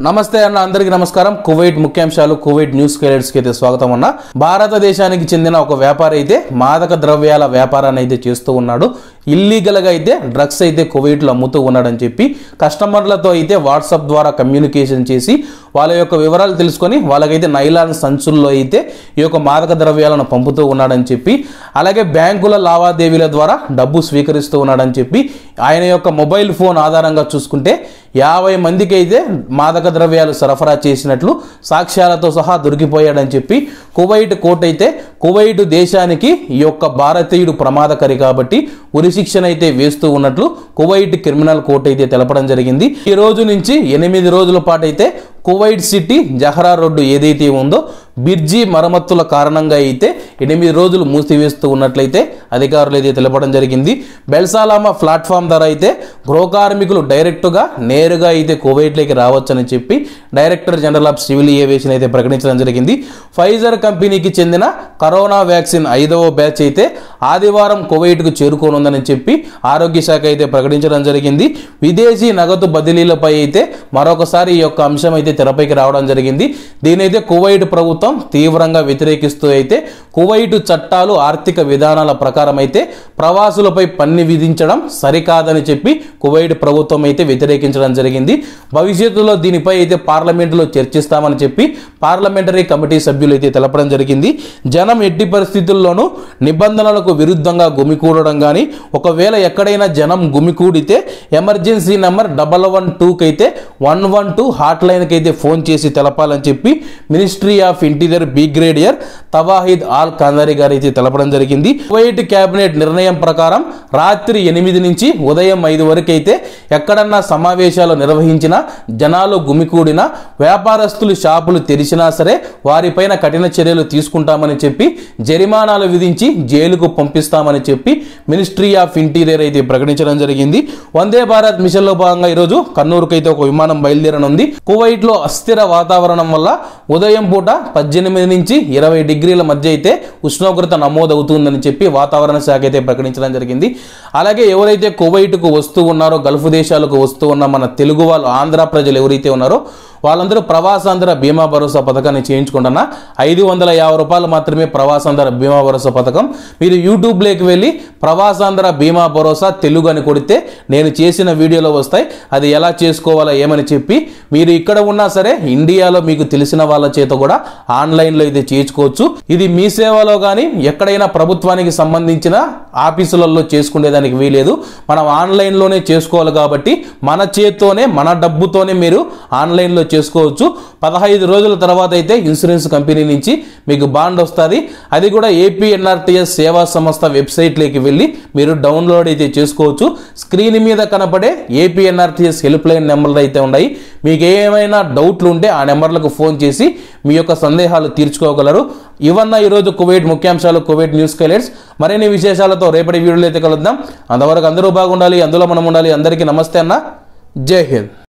నమస్తే అన్న అందరికీ నమస్కారం కువైట్ ముఖ్యాంశాలు కువైట్ న్యూస్ కి అయితే స్వాగతం అన్న భారతదేశానికి చెందిన ఒక వ్యాపారి అయితే మాదక ద్రవ్యాల వ్యాపారాన్ని అయితే చేస్తూ ఉన్నాడు ఇల్లీగల్ గా అయితే డ్రగ్స్ అయితే కువైట్లో అమ్ముతూ ఉన్నాడని చెప్పి కస్టమర్లతో అయితే వాట్సాప్ ద్వారా కమ్యూనికేషన్ చేసి వాళ్ళ యొక్క వివరాలు తెలుసుకొని వాళ్ళకైతే నైలాన్ సంచుల్లో అయితే ఈ యొక్క మాదక ద్రవ్యాలను పంపుతూ ఉన్నాడని చెప్పి అలాగే బ్యాంకుల లావాదేవీల ద్వారా డబ్బు స్వీకరిస్తూ ఉన్నాడని చెప్పి ఆయన యొక్క మొబైల్ ఫోన్ ఆధారంగా చూసుకుంటే యాభై మందికి అయితే మాదక ద్రవ్యాలు సరఫరా చేసినట్లు సాక్ష్యాలతో సహా దొరికిపోయాడని చెప్పి కువైట్ కోర్టు అయితే కువైట్ దేశానికి ఈ యొక్క భారతీయుడు ప్రమాదకరి కాబట్టి ఉరిశిక్షణ అయితే వేస్తూ ఉన్నట్లు కువైట్ క్రిమినల్ కోర్టు అయితే తెలపడం జరిగింది ఈ రోజు నుంచి ఎనిమిది రోజుల పాటు అయితే కువైట్ సిటీ జహరా రోడ్డు ఏదైతే ఉందో బిర్జీ మరమ్మతుల కారణంగా అయితే ఎనిమిది రోజులు మూసివేస్తూ ఉన్నట్లయితే అధికారులు అయితే తెలపడం జరిగింది బెల్సాలామా ప్లాట్ఫామ్ ధర అయితే గృహ కార్మికులు డైరెక్ట్గా నేరుగా అయితే కువైట్లోకి రావచ్చని చెప్పి director general of civil aviation అయితే ప్రకటించడం జరిగింది ఫైజర్ కంపెనీకి చెందిన కరోనా వ్యాక్సిన్ ఐదవ బ్యాచ్ అయితే ఆదివారం కువైట్కు చేరుకోనుందని చెప్పి ఆరోగ్య శాఖ అయితే ప్రకటించడం జరిగింది విదేశీ నగదు బదిలీలపై అయితే మరొకసారి ఈ యొక్క అంశం అయితే తెరపైకి రావడం జరిగింది దీనైతే కువైట్ ప్రభుత్వం తీవ్రంగా వ్యతిరేకిస్తూ అయితే కువైట్ చట్టాలు ఆర్థిక విధానాల ప్రకారం అయితే ప్రవాసులపై పన్ను విధించడం సరికాదని చెప్పి కువైట్ ప్రభుత్వం అయితే వ్యతిరేకించడం జరిగింది భవిష్యత్తులో దీనిపై అయితే పార్లమెంటులో చర్చిస్తామని చెప్పి పార్లమెంటరీ కమిటీ సభ్యులు అయితే తెలపడం జరిగింది జనం ఎట్టి పరిస్థితుల్లోనూ నిబంధనలకు విరుద్ధంగా గుమికూడడం కానీ ఒకవేళ ఎక్కడైనా జనం గుమికూడితే ఎమర్జెన్సీ నెంబర్ డబల్ వన్ టూకి అయితే వన్ వన్ టూ హాట్ లైన్కి అయితే ఫోన్ చేసి తెలపాలని చెప్పి ministry of interior brigadier Tawahid Al Kandari గారు అయితే తెలపడం జరిగింది కువైట్ కేబినెట్ నిర్ణయం ప్రకారం రాత్రి ఎనిమిది నుంచి ఉదయం ఐదు వరకు అయితే ఎక్కడన్నా సమావేశాలు నిర్వహించినా జనాలు గుమికూడినా వ్యాపారస్తులు షాపులు తెరిచినా సరే వారిపైన కఠిన చర్యలు తీసుకుంటామని చెప్పి జరిమానాలు విధించి జైలుకు పంపిస్తామని చెప్పి మినిస్ట్రీ ఆఫ్ ఇంటీరియర్ అయితే ప్రకటించడం జరిగింది వందే భారత్ మిషన్ లో భాగంగా ఈరోజు కన్నూరుకు అయితే ఒక విమానం బయలుదేరనుంది కువైట్ లో అస్థిర వాతావరణం వల్ల ఉదయం పూట పద్దెనిమిది నుంచి ఇరవై డిగ్రీల మధ్య అయితే ఉష్ణోగ్రత నమోదవుతుందని చెప్పి వాతావరణ శాఖ అయితే ప్రకటించడం జరిగింది అలాగే ఎవరైతే కువైట్కు వస్తూ ఉన్నారో గల్ఫ్ దేశాలకు వస్తూ ఉన్న మన తెలుగు వాళ్ళు ఆంధ్ర ప్రజలు ఎవరైతే ఉన్నారో వాళ్ళందరూ ప్రవాసాంధ్ర బీమా భరోసా పథకాన్ని చేయించుకుంటున్నా ఐదు వందల యాభై రూపాయలు మాత్రమే ప్రవాసాంధ్ర బీమా భరోసా పథకం మీరు యూట్యూబ్లోకి వెళ్ళి ప్రవాసాంధ్ర బీమా భరోసా తెలుగు అని కొడితే నేను చేసిన వీడియోలో వస్తాయి అది ఎలా చేసుకోవాలో ఏమని చెప్పి మీరు ఇక్కడ ఉన్నా సరే ఇండియాలో మీకు తెలిసిన వాళ్ళ చేత కూడా ఆన్లైన్లో ఇది చేయించుకోవచ్చు ఇది మీ సేవలో కానీ ఎక్కడైనా ప్రభుత్వానికి సంబంధించిన ఆఫీసులలో చేసుకునేదానికి వీలేదు మనం ఆన్లైన్లోనే చేసుకోవాలి కాబట్టి మన చేత్తోనే మన డబ్బుతోనే మీరు ఆన్లైన్లో చేసుకోవచ్చు పదహైదు రోజుల తర్వాత అయితే ఇన్సూరెన్స్ కంపెనీ నుంచి మీకు బాండ్ వస్తుంది అది కూడా ఏపీ ఎన్ఆర్టీఎస్ సేవా సంస్థ వెబ్సైట్లోకి వెళ్ళి మీరు డౌన్లోడ్ అయితే చేసుకోవచ్చు స్క్రీన్ మీద కనపడే ఏపీ ఎన్ఆర్టీఎస్ హెల్ప్ లైన్ నెంబర్లు అయితే ఉన్నాయి మీకు ఏమైనా డౌట్లు ఉంటే ఆ నెంబర్లకు ఫోన్ చేసి మీ యొక్క సందేహాలు తీర్చుకోగలరు ఇవన్న ఈరోజు కువైట్ ముఖ్యాంశాలు కువైట్ న్యూస్ కైలెట్స్ మరిన్ని విశేషాలతో రేపటి వీడియోలో అయితే కలుద్దాం అంతవరకు అందరూ బాగుండాలి అందులో మనం ఉండాలి అందరికీ నమస్తే అన్న జై హింద్